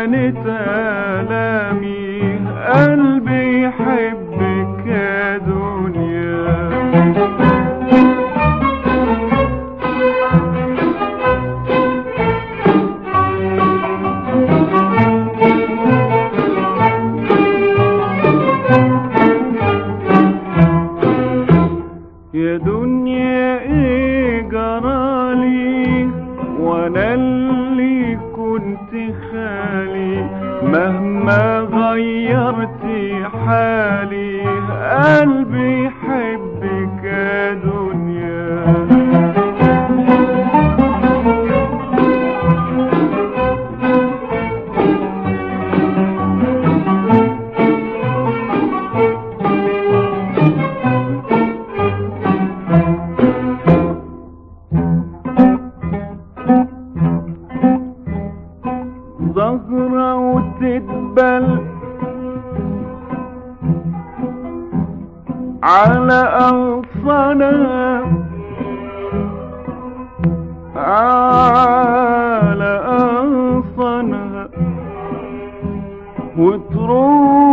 هانت آلامي قلبي يحبك يا دنيا يا دنيا ايه جرالي وانا اللي كنت خالي مهما غيرت حالي قلبي يحبك يا دنيا زهرة وتدبل على أغصانها على أغصانها وتروح